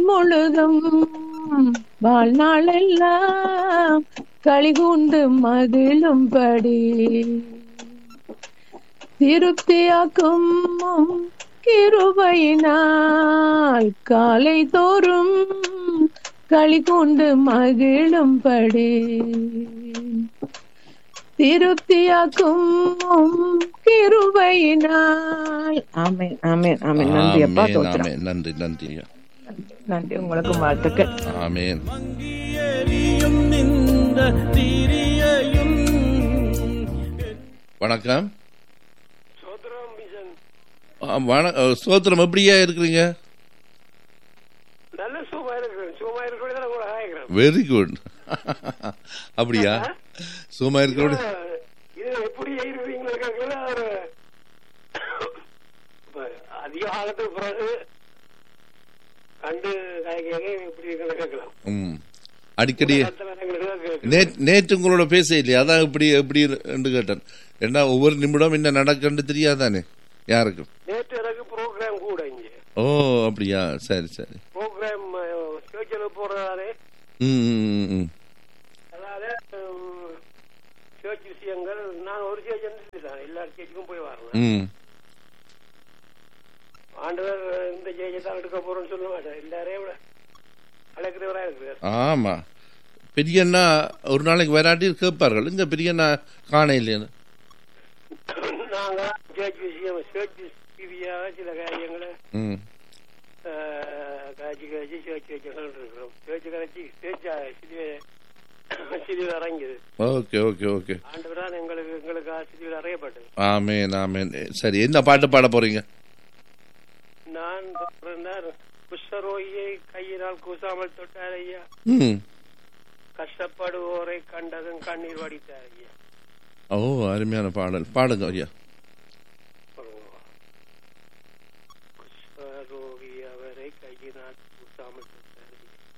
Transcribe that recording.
முழுதும் வாழ்நாளெல்லாம் களிகூண்டு மகிழும்படி திருப்தியாக்கும் உம் கிருபையினால் காலை தோறும் களிகூண்டு மகிழும்படி திருப்தியாக்கும் உம் கிருபையினால் ஆமென் ஆமென் ஆமென் நன்றி அப்பா ஆமென், தோத்திரம் ஆமென். நன்றி நன்றி ஐயா. நன்றி உங்களுக்கு வாழ்த்துக்கள் ஆமென் மங்கியெறியும் நின்ற திரியையும் வணக்கம் சோதரம் மிஷன் ஆ, வண அஹ், ஸ்தோத்திரம் எப்படியா இருக்கிறீங்க நல்ல சுகமா இருக்கிறேன் சுகமா இருக்கிறது கூட ஆகிறேன் வெரி குட் அப்படியா சும்மா இருக்கிறோட இது எப்படி இருக்கிறீங்களா கேட்கல ஒரு இப்ப அதிக காலத்துக்கு பிறகு கண்டு காய்கறி எப்படி இருக்குன்னு கேட்கலாம் ம் அடிக்கடி அடுத்த நேரங்களுக்கு கேட்கலாம். நே- நேற்று உங்களோட பேச இல்லையா அதான் இப்படி எப்படி என்று கேட்டேன் ஏன்னா ஒவ்வொரு நிமிடம் என்ன நடக்குன்னு தெரியாதானே யாருக்கும் நேற்று எனக்கு ப்ரோக்ராம் கூட இங்க ஓ அப்படியா சரி சரி ப்ரோக்ராம் சேர்ச்சில் போறதாலே ம் ம், ம், ம் அதாவது சேர்ச் விஷயங்கள் நான் ஒரு சேர்ச்சி தான் எல்லா சேர்ச்சுக்கும் போய் வரேன் ம் ஆண்டவர் இந்த ஜெயிச்சை தான் எடுக்க போறோம்னு சொல்ல மாட்டேன் எல்லாரையும் விட அழைக்கிறவரா இருக்கிறார் ஆமா பெரியண்ணா ஒரு நாளைக்கு வராட்டி கேட்பார்கள் இங்க பெரியண்ணா காண இல்லைன்னு நாங்க சேர்ச் விஷயம் சேர்ச் ரீதியாக சில காரியங்களை ம் அஹ், காய்ச்சி காய்ச்சி சேர்ச்சி வச்சுகள் இருக்கிறோம் சேர்ச்சி கரைச்சி சேர்ச்சா சிலுவை சிலுவை இறங்கியது ஓகே ஓகே ஓகே ஆண்டவரால் எங்களுக்கு எங்களுக்கு சிலுவை அறையப்பட்டது ஆமேன் ஆமேன் சரி என்ன பாட்டு பாட போறீங்க நான் பிறந்தார் குஷ்டரோகியை கையினால் கூசாமல் தொட்டார் ஐயா ம் கஷ்டப்படுவோரை கண்டதும் கண்ணீர் வடித்தார் ஐயா ஓ அருமையான பாடல் பாடுங்க ஐயா குஷ்டரோகி அவரை கையினால் கூசாமல் தொட்டார்